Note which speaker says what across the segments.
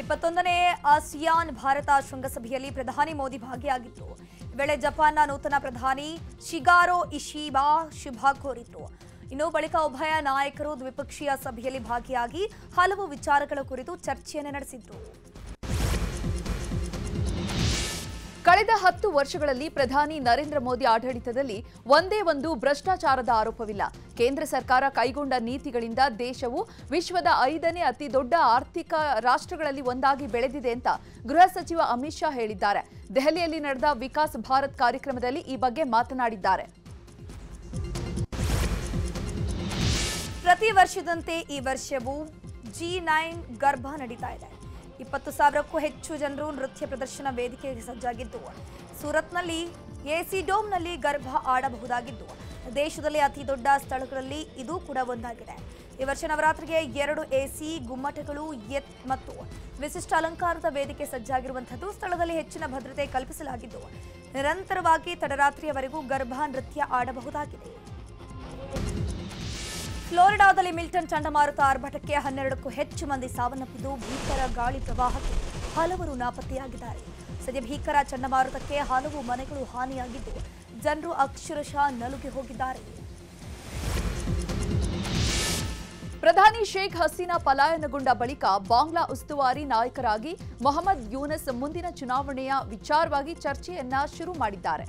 Speaker 1: ಇಪ್ಪತ್ತೊಂದನೇ ಆಸಿಯಾನ್ ಭಾರತ ಶೃಂಗಸಭೆಯಲ್ಲಿ ಪ್ರಧಾನಿ ಮೋದಿ ಭಾಗಿಯಾಗಿದ್ದು ಈ ವೇಳೆ ಜಪಾನ್ನ ನೂತನ ಪ್ರಧಾನಿ ಶಿಗಾರೋ ಇಶಿಬಾ ಶುಭ ಕೋರಿದ್ರು ಇನ್ನು ಬಳಿಕ ಉಭಯ ನಾಯಕರು ದ್ವಿಪಕ್ಷೀಯ ಸಭೆಯಲ್ಲಿ ಭಾಗಿಯಾಗಿ ಹಲವು ವಿಚಾರಗಳ ಕುರಿತು ಚರ್ಚೆಯನ್ನು ನಡೆಸಿದ್ರು
Speaker 2: ಕಳೆದ ಹತ್ತು ವರ್ಷಗಳಲ್ಲಿ ಪ್ರಧಾನಿ ನರೇಂದ್ರ ಮೋದಿ ಆಡಳಿತದಲ್ಲಿ ಒಂದೇ ಒಂದು ಭ್ರಷ್ಟಾಚಾರದ ಆರೋಪವಿಲ್ಲ ಕೇಂದ್ರ ಸರ್ಕಾರ ಕೈಗೊಂಡ ನೀತಿಗಳಿಂದ ದೇಶವು ವಿಶ್ವದ ಐದನೇ ಅತಿ ದೊಡ್ಡ ಆರ್ಥಿಕ ರಾಷ್ಟ್ರಗಳಲ್ಲಿ ಒಂದಾಗಿ ಬೆಳೆದಿದೆ ಅಂತ ಗೃಹ ಸಚಿವ ಅಮಿತ್ ಶಾ ಹೇಳಿದ್ದಾರೆ ದೆಹಲಿಯಲ್ಲಿ ನಡೆದ ವಿಕಾಸ್ ಭಾರತ್ ಕಾರ್ಯಕ್ರಮದಲ್ಲಿ ಈ ಬಗ್ಗೆ ಮಾತನಾಡಿದ್ದಾರೆ
Speaker 1: ಪ್ರತಿ ವರ್ಷದಂತೆ ಈ ವರ್ಷವೂ ಜಿ ನೈನ್ ಗರ್ಭ ನಡೀತಾ ಇದೆ ಇಪ್ಪತ್ತು ಸಾವಿರಕ್ಕೂ ಹೆಚ್ಚು ಜನರು ನೃತ್ಯ ಪ್ರದರ್ಶನ ವೇದಿಕೆಗೆ ಸಜ್ಜಾಗಿದ್ದು ಸೂರತ್ನಲ್ಲಿ ಎಸಿ ಡೋಮ್ನಲ್ಲಿ ಗರ್ಭ ಆಡಬಹುದಾಗಿದ್ದು ದೇಶದಲ್ಲಿ ಅತಿ ದೊಡ್ಡ ಸ್ಥಳಗಳಲ್ಲಿ ಇದು ಕೂಡ ಒಂದಾಗಿದೆ ಈ ವರ್ಷ ನವರಾತ್ರಿಗೆ ಎರಡು ಎಸಿ ಗುಮ್ಮಟಗಳು ಎತ್ ಮತ್ತು ವಿಶಿಷ್ಟ ಅಲಂಕಾರದ ವೇದಿಕೆ ಸಜ್ಜಾಗಿರುವಂಥದ್ದು ಸ್ಥಳದಲ್ಲಿ ಹೆಚ್ಚಿನ ಭದ್ರತೆ ಕಲ್ಪಿಸಲಾಗಿದ್ದು ನಿರಂತರವಾಗಿ ತಡರಾತ್ರಿಯವರೆಗೂ ಗರ್ಭ ನೃತ್ಯ ಆಡಬಹುದಾಗಿದೆ ಫ್ಲೋರಿಡಾದಲ್ಲಿ ಮಿಲ್ಟನ್ ಚಂಡಮಾರುತ ಆರ್ಭಟಕ್ಕೆ ಹನ್ನೆರಡಕ್ಕೂ ಹೆಚ್ಚು ಮಂದಿ ಸಾವನ್ನಪ್ಪಿದ್ದು ಭೀಕರ ಗಾಳಿ ಪ್ರವಾಹಕ್ಕೆ ಹಲವರು ನಾಪತ್ತೆಯಾಗಿದ್ದಾರೆ ಸದ್ಯ ಭೀಕರ ಚಂಡಮಾರುತಕ್ಕೆ ಹಲವು ಮನೆಗಳು ಹಾನಿಯಾಗಿದ್ದು ಜನರು ಅಕ್ಷರಶಃ ನಲುಗಿ ಹೋಗಿದ್ದಾರೆ
Speaker 2: ಪ್ರಧಾನಿ ಶೇಖ್ ಹಸೀನಾ ಪಲಾಯನಗೊಂಡ ಬಳಿಕ ಬಾಂಗ್ಲಾ ಉಸ್ತುವಾರಿ ನಾಯಕರಾಗಿ ಮೊಹಮ್ಮದ್ ಯೂನಸ್ ಮುಂದಿನ ಚುನಾವಣೆಯ ವಿಚಾರವಾಗಿ ಚರ್ಚೆಯನ್ನ ಶುರು ಮಾಡಿದ್ದಾರೆ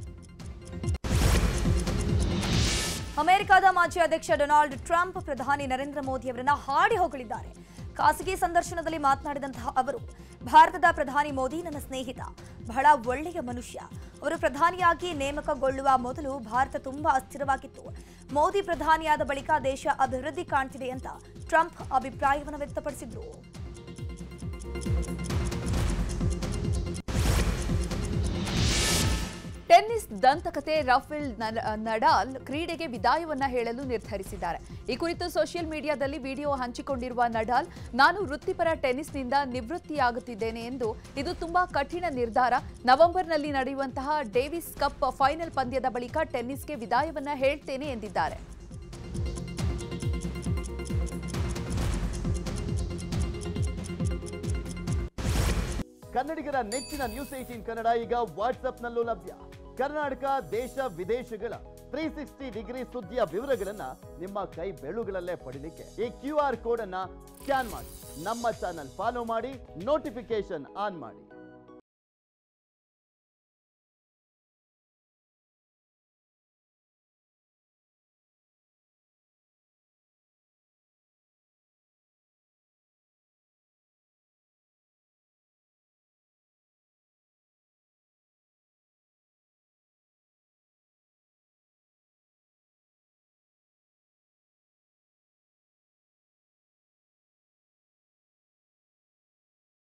Speaker 1: ಅಮೆರಿಕದ ಮಾಜಿ ಅಧ್ಯಕ್ಷ ಡೊನಾಲ್ಡ್ ಟ್ರಂಪ್ ಪ್ರಧಾನಿ ನರೇಂದ್ರ ಮೋದಿ ಅವರನ್ನ ಹಾಡಿ ಹೊಗಳಿದ್ದಾರೆ ಖಾಸಗಿ ಸಂದರ್ಶನದಲ್ಲಿ ಮಾತನಾಡಿದಂತಹ ಅವರು ಭಾರತದ ಪ್ರಧಾನಿ ಮೋದಿ ನನ್ನ ಸ್ನೇಹಿತ ಬಹಳ ಒಳ್ಳೆಯ ಮನುಷ್ಯ ಅವರು ಪ್ರಧಾನಿಯಾಗಿ ನೇಮಕಗೊಳ್ಳುವ ಮೊದಲು ಭಾರತ ತುಂಬಾ ಅಸ್ಥಿರವಾಗಿತ್ತು ಮೋದಿ ಪ್ರಧಾನಿಯಾದ ಬಳಿಕ ದೇಶ ಅಭಿವೃದ್ಧಿ ಕಾಣ್ತಿದೆ ಅಂತ ಟ್ರಂಪ್ ಅಭಿಪ್ರಾಯವನ್ನು ವ್ಯಕ್ತಪಡಿಸಿದ್ರು
Speaker 2: ಟೆನ್ನಿಸ್ ದಂತಕತೆ ರಫೇಲ್ ನಡ- ನಡಾಲ್ ಕ್ರೀಡೆಗೆ ವಿದಾಯವನ್ನ ಹೇಳಲು ನಿರ್ಧರಿಸಿದ್ದಾರೆ ಈ ಕುರಿತು ಸೋಷಿಯಲ್ ಮೀಡಿಯಾದಲ್ಲಿ ವಿಡಿಯೋ ಹಂಚಿಕೊಂಡಿರುವ ನಡಾಲ್ ನಾನು ವೃತ್ತಿಪರ ಟೆನ್ನಿಸ್ನಿಂದ ನಿವೃತ್ತಿಯಾಗುತ್ತಿದ್ದೇನೆ ಎಂದು ಇದು ತುಂಬಾ ಕಠಿಣ ನಿರ್ಧಾರ ನವೆಂಬರ್ನಲ್ಲಿ ನಡೆಯುವಂತಹ ಡೇವಿಸ್ ಕಪ್ ಫೈನಲ್ ಪಂದ್ಯದ ಬಳಿಕ ಟೆನ್ನಿಸ್ಗೆ ವಿದಾಯವನ್ನ ಹೇಳ್ತೇನೆ ಎಂದಿದ್ದಾರೆ
Speaker 3: ಕನ್ನಡಿಗರ ನೆಚ್ಚಿನ ನ್ಯೂಸ್ ಏಟೀನ್ ಕನ್ನಡ ಈಗ ವಾಟ್ಸ್ಆಪ್ನಲ್ಲೂ ಲಭ್ಯ ಕರ್ನಾಟಕ ದೇಶ ವಿದೇಶಗಳ ತ್ರೀ ಸಿಕ್ಸ್ಟಿ ಡಿಗ್ರಿ ಸುದ್ದಿಯ ವಿವರಗಳನ್ನ ನಿಮ್ಮ ಕೈ ಬೆಳುಗಳಲ್ಲೇ ಪಡಿಲಿಕ್ಕೆ ಈ ಕ್ಯೂ ಆರ್ ಕೋಡ್ ಅನ್ನ ಸ್ಕ್ಯಾನ್ ಮಾಡಿ ನಮ್ಮ ಚಾನಲ್ ಫಾಲೋ ಮಾಡಿ ನೋಟಿಫಿಕೇಶನ್ ಆನ್ ಮಾಡಿ